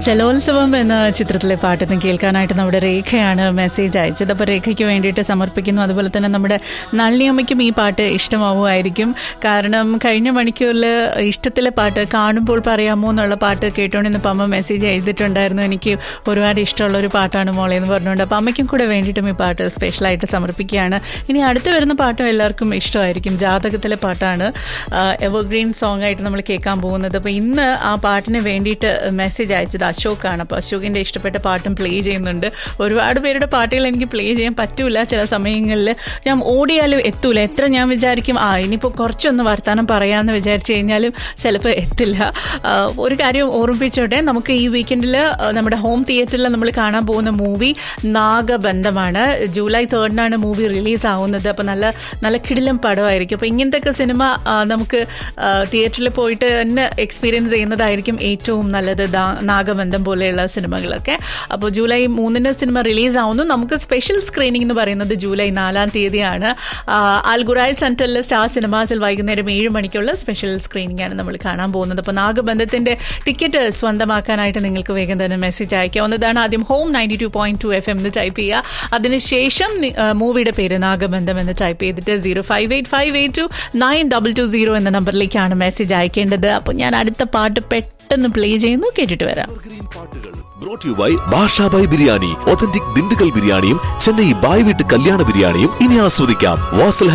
ജലോത്സവം എന്ന ചിത്രത്തിലെ പാട്ടിന്ന് കേൾക്കാനായിട്ട് നമ്മുടെ രേഖയാണ് മെസ്സേജ് അയച്ചത് അപ്പോൾ രേഖയ്ക്ക് വേണ്ടിയിട്ട് സമർപ്പിക്കുന്നു അതുപോലെ തന്നെ നമ്മുടെ നളിനിയമ്മയ്ക്കും ഈ പാട്ട് ഇഷ്ടമാവുമായിരിക്കും കാരണം കഴിഞ്ഞ മണിക്കൂറിൽ ഇഷ്ടത്തിലെ പാട്ട് കാണുമ്പോൾ പറയാമോ എന്നുള്ള പാട്ട് കേട്ടോണ്ടിരുന്നപ്പോൾ അമ്മ മെസ്സേജ് എഴുതിയിട്ടുണ്ടായിരുന്നു എനിക്ക് ഒരുപാട് ഇഷ്ടമുള്ള ഒരു പാട്ടാണ് മോളെ എന്ന് പറഞ്ഞുകൊണ്ട് അപ്പോൾ അമ്മയ്ക്കും കൂടെ വേണ്ടിയിട്ടും ഈ പാട്ട് സ്പെഷ്യലായിട്ട് സമർപ്പിക്കുകയാണ് ഇനി അടുത്ത് വരുന്ന പാട്ടും എല്ലാവർക്കും ഇഷ്ടമായിരിക്കും ജാതകത്തിലെ പാട്ടാണ് എവർഗ്രീൻ സോങ് ആയിട്ട് നമ്മൾ കേൾക്കാൻ പോകുന്നത് അപ്പോൾ ഇന്ന് ആ പാട്ടിന് വേണ്ടിയിട്ട് മെസ്സേജ് അയച്ചത് അശോക്കാണ് അപ്പോൾ അശോകിൻ്റെ ഇഷ്ടപ്പെട്ട പാട്ടും പ്ലേ ചെയ്യുന്നുണ്ട് ഒരുപാട് പേരുടെ പാട്ടുകൾ എനിക്ക് പ്ലേ ചെയ്യാൻ പറ്റൂല ചില സമയങ്ങളിൽ ഞാൻ ഓടിയാലും എത്തൂല എത്ര ഞാൻ വിചാരിക്കും ആ ഇനിയിപ്പോൾ കുറച്ചൊന്ന് വർത്തമാനം പറയാമെന്ന് വിചാരിച്ചു കഴിഞ്ഞാലും ചിലപ്പോൾ എത്തില്ല ആ, ഒരു കാര്യം ഓർമ്മിപ്പിച്ചോട്ടെ നമുക്ക് ഈ വീക്കെൻഡിൽ നമ്മുടെ ഹോം തിയേറ്ററിൽ നമ്മൾ കാണാൻ പോകുന്ന മൂവി നാഗബന്ധമാണ് ജൂലൈ തേർഡിനാണ് മൂവി റിലീസ് ആവുന്നത് അപ്പോൾ നല്ല നല്ല കിടിലം പടമായിരിക്കും അപ്പോൾ ഇങ്ങനത്തെ സിനിമ ആ, നമുക്ക് തിയേറ്ററിൽ പോയിട്ട് തന്നെ എക്സ്പീരിയൻസ് ചെയ്യുന്നതായിരിക്കും ഏറ്റവും നല്ലത് ദാ- നാഗബന്ധം പോലെയുള്ള സിനിമകളൊക്കെ അപ്പോൾ ജൂലൈ മൂന്നിന് സിനിമ റിലീസ് ആവുന്നു നമുക്ക് സ്പെഷ്യൽ സ്ക്രീനിംഗ് എന്ന് പറയുന്നത് ജൂലൈ നാലാം തീയതിയാണ് ആ, അൽഗുറായൽ സെൻറ്ററിൽ സ്റ്റാർ സിനിമാസിൽ വൈകുന്നേരം ഏഴ് മണിക്കുള്ള സ്പെഷ്യൽ സ്ക്രീനിംഗ് ആണ് നമ്മൾ കാണാൻ പോകുന്നത് അപ്പോൾ നാഗബന്ധത്തിന്റെ ടിക്കറ്റ് സ്വന്തമാക്കാനായിട്ട് നിങ്ങൾക്ക് വേഗം തന്നെ മെസ്സേജ് അയക്കാവുന്നതാണ് ആദ്യം home ninety two point two F M എന്ന് ടൈപ്പ് ചെയ്യുക അതിനുശേഷം നി- ആ, മൂവിയുടെ പേര് നാഗബന്ധം എന്ന് ടൈപ്പ് ചെയ്തിട്ട് zero five eight five eight two nine double two zero എന്ന നമ്പറിലേക്കാണ് മെസ്സേജ് അയക്കേണ്ടത് അപ്പോൾ ഞാൻ അടുത്ത പാട്ട് പെട്ടെന്ന് പ്ലേ ചെയ്യുന്നു കേട്ടിട്ട് വരാം ഗ്രീൻ പാട്ടുകൾ brought you by Bashabhai biryani authentic Dindigul ബിരിയാണിയും ചെന്നൈ ബായ് വീട്ട് കല്യാണ ബിരിയാണിയും ഇനി ആസ്വദിക്കാം വാസൽ